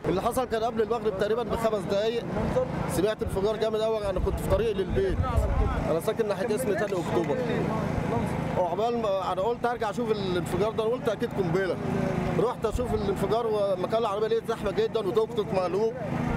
اللي حصل كان قبل المغرب تقريبا بخمس دقايق سمعت انفجار جامد قوي انا كنت في طريق للبيت انا ساكن ناحيه اسم تاني اكتوبر وعقبال ما انا قلت ارجع اشوف الانفجار ده أنا قلت اكيد قنبله رحت اشوف الانفجار ومكان العربيه لقيت زحمه جدا وتوك توك مقلوب